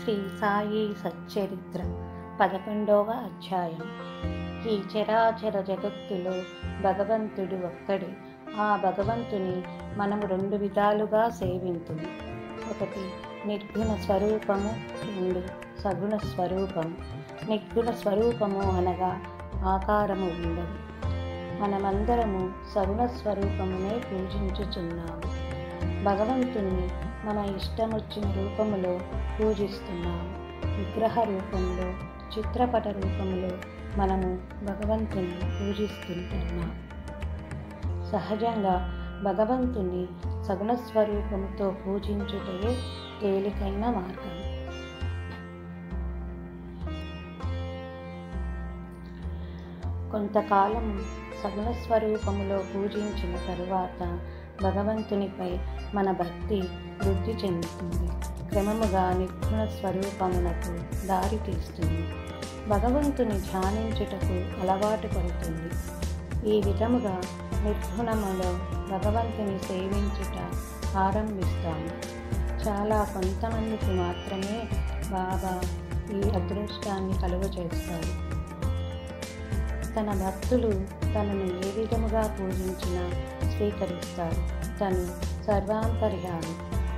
శ్రీ సాయి సచ్చరిత్ర పదకొండవ అధ్యాయం ఈ చరాచర జగత్తులో భగవంతుడు ఒక్కడే ఆ భగవంతుని మనము రెండు విధాలుగా సేవింతుము ఒకటి నిర్గుణ స్వరూపము రెండు సగుణ స్వరూపము నిర్గుణ స్వరూపము అనగా ఆకారము ఉండదు మనమందరము సగుణ స్వరూపమునే పూజించుచున్నాము భగవంతుని మన ఇష్టమొచ్చిన రూపములో పూజిస్తున్నాము విగ్రహ రూపంలో చిత్రపట రూపంలో మనము భగవంతుని పూజిస్తుంటున్నాం సహజంగా భగవంతుని సగుణ స్వరూపముతో పూజించుటయే తేలికైన మార్గం కొంతకాలం సగుణ స్వరూపములో పూజించిన తరువాత భగవంతునిపై మన భక్తి వృద్ధి చెందుతుంది క్రమముగా నిర్గుణ స్వరూపమునకు దారి తీస్తుంది భగవంతుని ధ్యానించుటకు అలవాటు పడుతుంది ఈ విధముగా నిర్గుణములో భగవంతుని సేవించుట ఆరంభిస్తాము చాలా కొంతమందికి మాత్రమే బాబా ఈ అదృష్టాన్ని కలుగజేస్తారు తన భక్తులు తనను ఏ విధముగా పూజించినా స్వీకరిస్తారు తను సర్వాంతర్యామి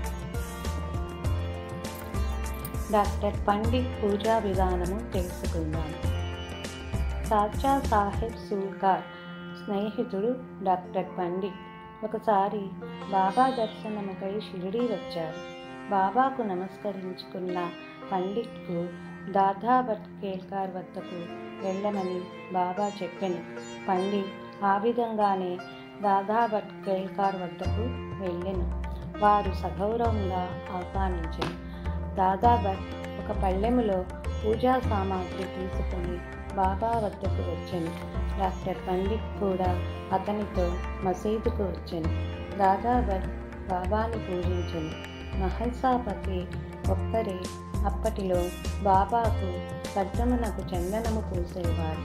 డాక్టర్ పండిత్ పూజా విధానము తెలుసుకుందాం సాచా సాహెబ్ సూల్కార్ స్నేహితుడు డాక్టర్ పండిత్ ఒకసారి బాబా దర్శనముకై షిరిడీ వచ్చారు బాబాకు నమస్కరించుకున్న పండిట్కు దాదా భట్కేల్కార్ వద్దకు వెళ్ళమని బాబా చెప్పెను పండిత్ ఆ విధంగానే దాదా భట్కేల్కార్ వద్దకు వెళ్ళెను వారు సగౌరవంగా ఆహ్వానించారు దాదా భట్ ఒక పళ్ళెములో పూజా సామాగ్రి తీసుకొని బాబా వద్దకు వచ్చాను డాక్టర్ పండిత్ కూడా అతనితో మసీదుకు వచ్చాను దాదా భట్ బాబాని పూజించను మహల్సాపతి ఒక్కరే అప్పటిలో బాబాకు పద్మమునకు చందనము పూసేవారు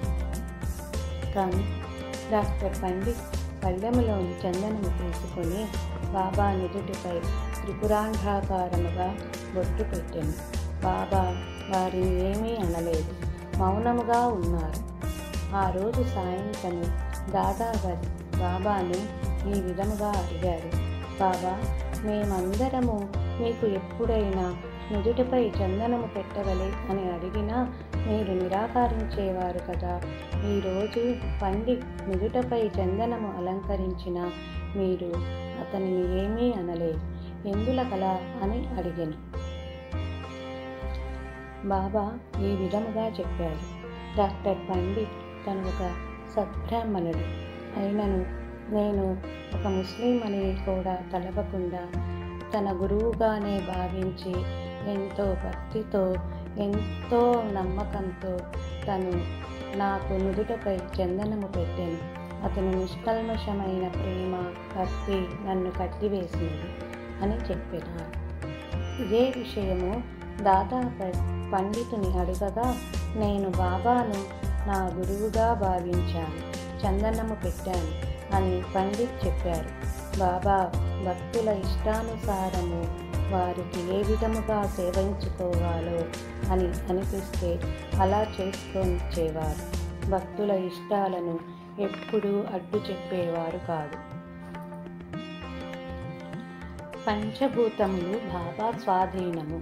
కానీ డాక్టర్ పండిత్ పళ్ళెములోని చందనము తీసుకొని బాబా నుదుటిపై త్రిపురాండాకారముగా బొట్టు పెట్టాను బాబా వారిని ఏమీ అనలేదు మౌనముగా ఉన్నారు ఆ రోజు సాయంత్రం దాదాగర్ బాబాను ఈ విధముగా అడిగారు బాబా మేమందరము మీకు ఎప్పుడైనా నుదుటిపై చందనము పెట్టవలే అని అడిగినా మీరు నిరాకరించేవారు కదా ఈరోజు పండిత్ నుదుటపై చందనము అలంకరించిన మీరు అతనిని ఏమీ అనలేదు ఎందుల కల అని అడిగాను బాబా ఈ విధముగా చెప్పారు డాక్టర్ పండిత్ తను ఒక సద్బ్రాహ్మణుడు అయినను నేను ఒక ముస్లిం అని కూడా తలపకుండా తన గురువుగానే భావించి ఎంతో భక్తితో ఎంతో నమ్మకంతో తను నాకు నుదుటపై చందనము పెట్టాను అతను నిష్కల్మషమైన ప్రేమ భక్తి నన్ను కట్టివేసింది అని చెప్పినారు ఇదే విషయము దాదా పండితుని అడగగా నేను బాబాను నా గురువుగా భావించాను చందనము పెట్టాను అని పండిత్ చెప్పారు బాబా భక్తుల ఇష్టానుసారము వారికి ఏ విధముగా సేవించుకోవాలో అని అనిపిస్తే అలా చేసుకొనిచ్చేవారు భక్తుల ఇష్టాలను ఎప్పుడూ అడ్డు చెప్పేవారు కాదు పంచభూతములు బాబా స్వాధీనము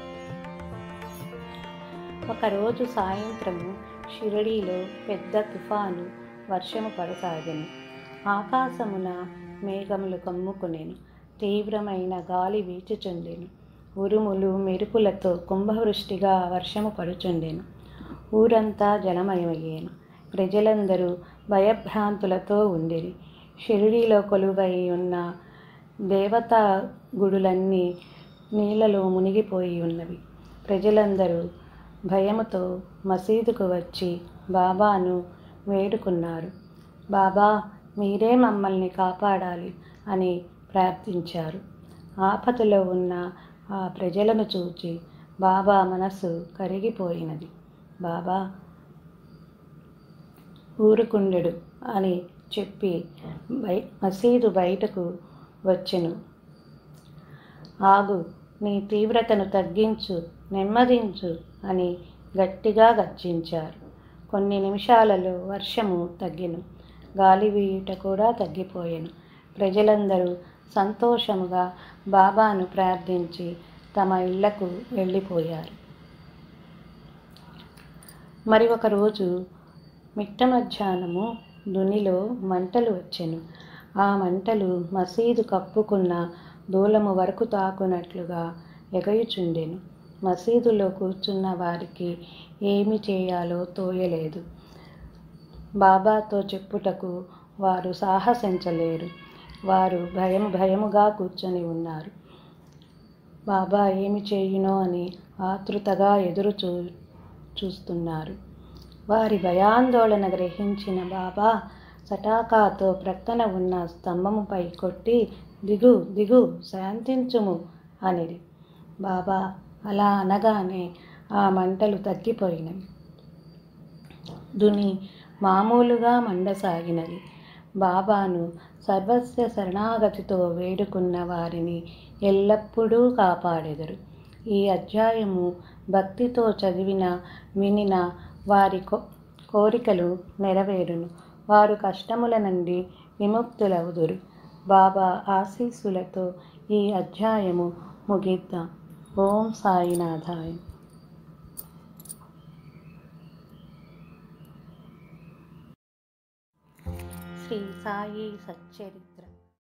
ఒకరోజు సాయంత్రము షిరడీలో పెద్ద తుఫాను వర్షము పడసాగెను ఆకాశమున మేఘములు కమ్ముకునేను తీవ్రమైన గాలి వీచుచుండెను ఉరుములు మెరుపులతో కుంభవృష్టిగా వర్షము పడుచుండెను ఊరంతా జలమయమయ్యేను ప్రజలందరూ భయభ్రాంతులతో ఉండిరి షిరిడీలో కొలువై ఉన్న దేవతా గుడులన్నీ నీళ్ళలో మునిగిపోయి ఉన్నవి ప్రజలందరూ భయముతో మసీదుకు వచ్చి బాబాను వేడుకున్నారు బాబా మీరే మమ్మల్ని కాపాడాలి అని ప్రార్థించారు ఆపదలో ఉన్న ఆ ప్రజలను చూచి బాబా మనసు కరిగిపోయినది బాబా ఊరుకుండెడు అని చెప్పి బై మసీదు బయటకు వచ్చెను ఆగు నీ తీవ్రతను తగ్గించు నెమ్మదించు అని గట్టిగా గర్జించారు కొన్ని నిమిషాలలో వర్షము తగ్గిను గాలి వీయుట కూడా తగ్గిపోయెను ప్రజలందరూ సంతోషముగా బాబాను ప్రార్థించి తమ ఇళ్లకు వెళ్ళిపోయారు మరి ఒక రోజు మిట్ట మధ్యాహ్నము దునిలో మంటలు వచ్చెను ఆ మంటలు మసీదు కప్పుకున్న దూలము వరకు తాకునట్లుగా ఎగయుచుండెను మసీదులో కూర్చున్న వారికి ఏమి చేయాలో తోయలేదు బాబాతో చెప్పుటకు వారు సాహసించలేరు వారు భయం భయముగా కూర్చొని ఉన్నారు బాబా ఏమి చేయునో అని ఆతృతగా ఎదురు చూ చూస్తున్నారు వారి భయాందోళన గ్రహించిన బాబా సటాకాతో ప్రక్కన ఉన్న స్తంభముపై కొట్టి దిగు దిగు శాంతించుము అనిది బాబా అలా అనగానే ఆ మంటలు తగ్గిపోయినవి దుని మామూలుగా మండసాగినది బాబాను సర్వస్వ శరణాగతితో వేడుకున్న వారిని ఎల్లప్పుడూ కాపాడెదరు ఈ అధ్యాయము భక్తితో చదివిన వినిన వారి కో కోరికలు నెరవేరును వారు కష్టముల నుండి విముక్తులవుదురు బాబా ఆశీస్సులతో ఈ అధ్యాయము ముగిద్దాం ఓం సాయినాథాయ శ్రీ సాయి సచ్చరిత్ర